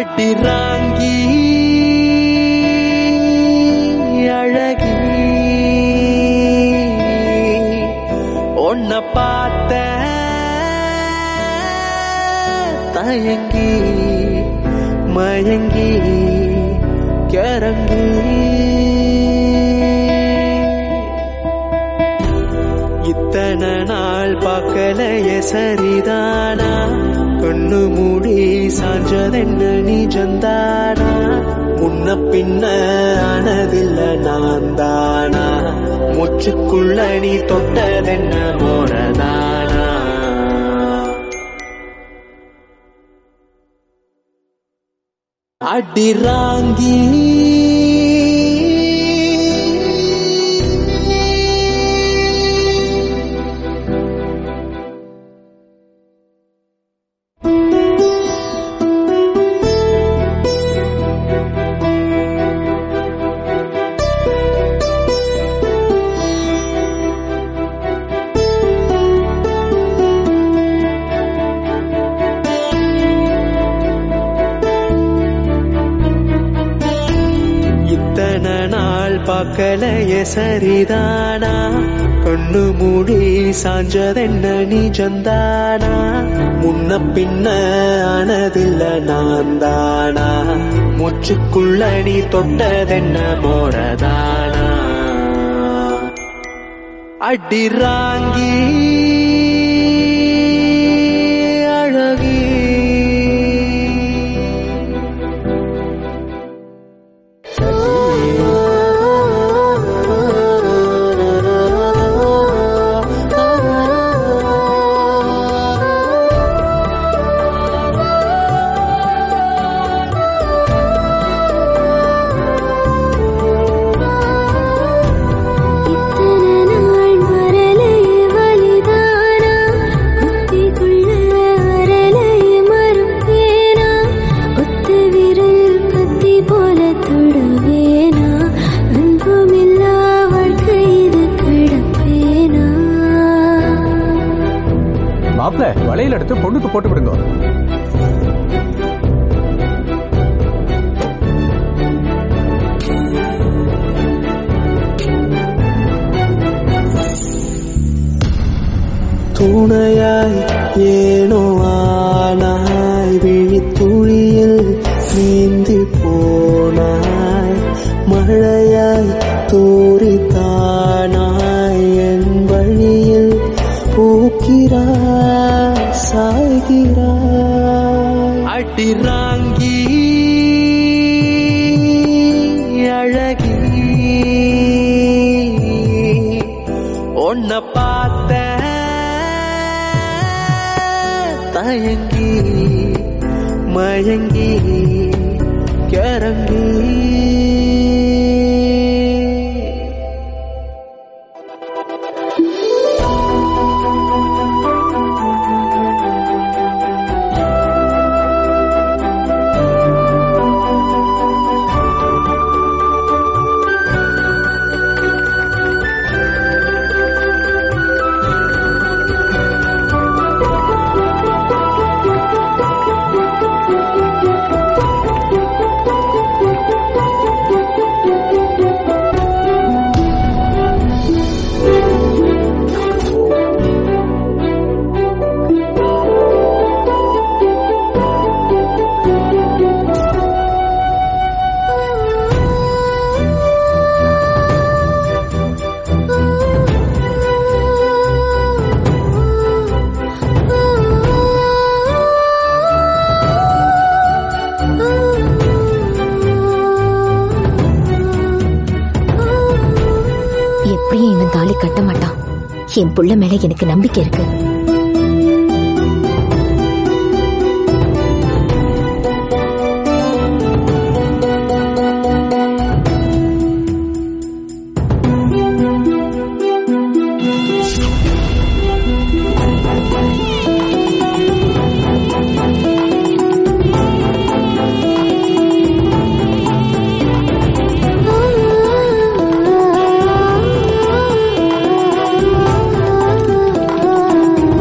அடிராங்கி அழகி உன்னை பார்த்த தயங்கி மயங்கி கிறங்கி இத்தனை நாள் பார்க்கலைய சரிதானா கண்ணு மூடி சாஞ்சதென்ன நீ ஜந்தானா முன்ன பின்ன ஆனதில்ல நான் தானா முச்சுக்குள்ள நீ தொட்டதென்ன மோரதானா அடிராங்கி இத்தனை நாள் பார்க்கலைய சரிதானா கண்ணு மூடி சாஞ்சதென்ன நீ ஜந்தானா முன்ன பின்ன ஆனதில்ல நான் தானா முச்சுக்குள்ள நீ தொட்டதென்ன மோரதானா அடிராங்கி அழகி இத்தனை நாள் வரலையே வலிதானா புத்திக்குள்ள வரலையே மறுப்பேனா ஒத்த விரல் கத்தி போல தொடுவேனா அன்புமில்லா வாழ்க்கை இது கிடப்பேனா மாப்பிள வளையல் எடுத்து பொண்ணுக்கு போட்டு விடுங்க துணையாய் ஏனோ ஆனாய் விழித்துளியில் நீந்தி போனாய் மழையாய் தூரித்தானாய் என் வழியில் பூக்கிறாய் சாய்கிறாய் அடிராங்கி அழகி உன்னை பார்த்த தயங்கி மயங்கி கிறங்கி எப்படியும் இவன் தாலி கட்ட மாட்டான் என் புள்ள மேல எனக்கு நம்பிக்கை இருக்கு ஆ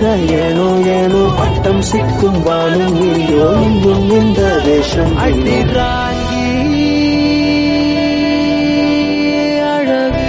ஏனோ ஏனோ பட்டம் சிக்கும் வானும் நீயோ இன்னும் இந்த வேஷம் அடி ராங்கி அழகு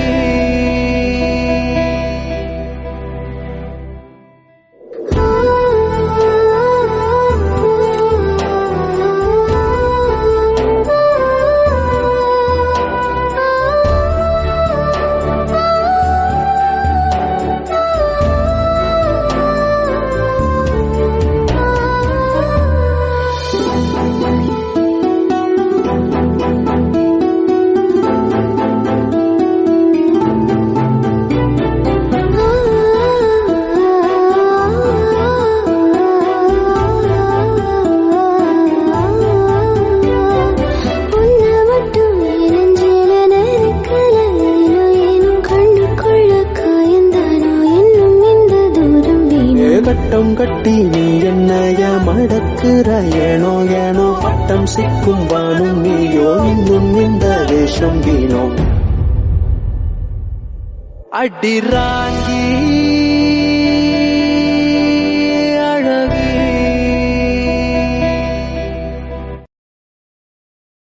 உன்னை மட்டும் நெஞ்சில நெருக்கல ஏனோ ஏனும் கண்ணுக்குள்ள காயந்தானோ இன்னும் இந்த தூரம் வீணோ ஏ கட்டம் கட்டி நீ என்னைய மடக்குற ஏனோ ஏனோ பட்டம் சிக்கும் வானும் நீயோ இன்னும் இந்த வேஷம் வீணோ அடி ராங்கி